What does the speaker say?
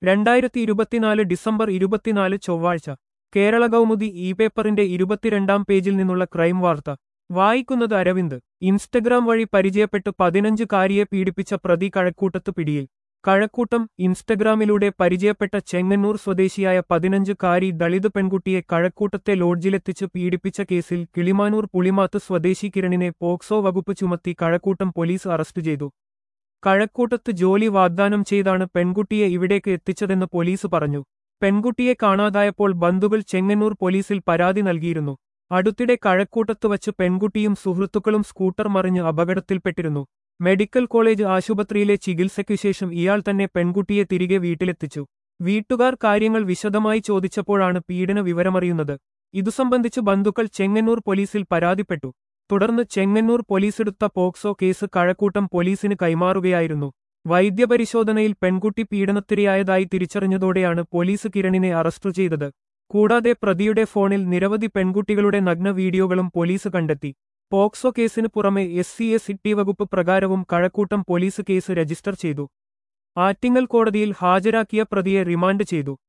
രണ്ടായിരത്തി ഇരുപത്തിനാല് ഡിസംബർ ഇരുപത്തിനാല് ചൊവ്വാഴ്ച കേരള കൗമുദി ഇ പേപ്പറിന്റെ ഇരുപത്തിരണ്ടാം പേജിൽ നിന്നുള്ള ക്രൈം വാർത്ത വായിക്കുന്നത് അരവിന്ദ് ഇൻസ്റ്റഗ്രാം വഴി പരിചയപ്പെട്ട് പതിനഞ്ച് കാരിയെ പീഡിപ്പിച്ച പ്രതി കഴക്കൂട്ടത്ത് പിടിയിൽ കഴക്കൂട്ടം ഇൻസ്റ്റഗ്രാമിലൂടെ പരിചയപ്പെട്ട ചെങ്ങന്നൂർ സ്വദേശിയായ പതിനഞ്ച് കാരി ദളിത് പെൺകുട്ടിയെ കഴക്കൂട്ടത്തെ ലോഡ്ജിലെത്തിച്ച് പീഡിപ്പിച്ച കേസിൽ കിളിമാനൂർ പുളിമാത്ത് സ്വദേശി കിരണിനെ പോക്സോ വകുപ്പ് ചുമത്തി കഴക്കൂട്ടം പോലീസ് അറസ്റ്റ് ചെയ്തു കഴക്കൂട്ടത്ത് ജോലി വാഗ്ദാനം ചെയ്താണ് പെൺകുട്ടിയെ ഇവിടേക്ക് എത്തിച്ചതെന്ന് പോലീസ് പറഞ്ഞു പെൺകുട്ടിയെ കാണാതായപ്പോൾ ബന്ധുക്കൾ ചെങ്ങന്നൂർ പോലീസിൽ പരാതി നൽകിയിരുന്നു അടുത്തിടെ കഴക്കൂട്ടത്ത് വച്ച് പെൺകുട്ടിയും സുഹൃത്തുക്കളും സ്കൂട്ടർ മറിഞ്ഞ് അപകടത്തിൽപ്പെട്ടിരുന്നു മെഡിക്കൽ കോളേജ് ആശുപത്രിയിലെ ചികിത്സയ്ക്കു ശേഷം ഇയാൾ തന്നെ പെൺകുട്ടിയെ തിരികെ വീട്ടിലെത്തിച്ചു വീട്ടുകാർ കാര്യങ്ങൾ വിശദമായി ചോദിച്ചപ്പോഴാണ് പീഡന വിവരമറിയുന്നത് ഇതു സംബന്ധിച്ച് ബന്ധുക്കൾ ചെങ്ങന്നൂർ പോലീസിൽ പരാതിപ്പെട്ടു തുടർന്ന് ചെങ്ങന്നൂർ പോലീസെടുത്ത പോക്സോ കേസ് കഴക്കൂട്ടം പോലീസിന് കൈമാറുകയായിരുന്നു വൈദ്യപരിശോധനയിൽ പെൺകുട്ടി പീഡനത്തിരയായതായി തിരിച്ചറിഞ്ഞതോടെയാണ് പോലീസ് കിരണിനെ അറസ്റ്റ് ചെയ്തത് കൂടാതെ പ്രതിയുടെ ഫോണിൽ നിരവധി പെൺകുട്ടികളുടെ നഗ്ന വീഡിയോകളും പോലീസ് കണ്ടെത്തി പോക്സോ കേസിന് പുറമെ എസ് സി എസ് ഇട്ടി വകുപ്പ് പ്രകാരവും കഴക്കൂട്ടം പോലീസ് കേസ് രജിസ്റ്റർ ചെയ്തു ആറ്റിങ്ങൽ കോടതിയിൽ ഹാജരാക്കിയ പ്രതിയെ റിമാൻഡ് ചെയ്തു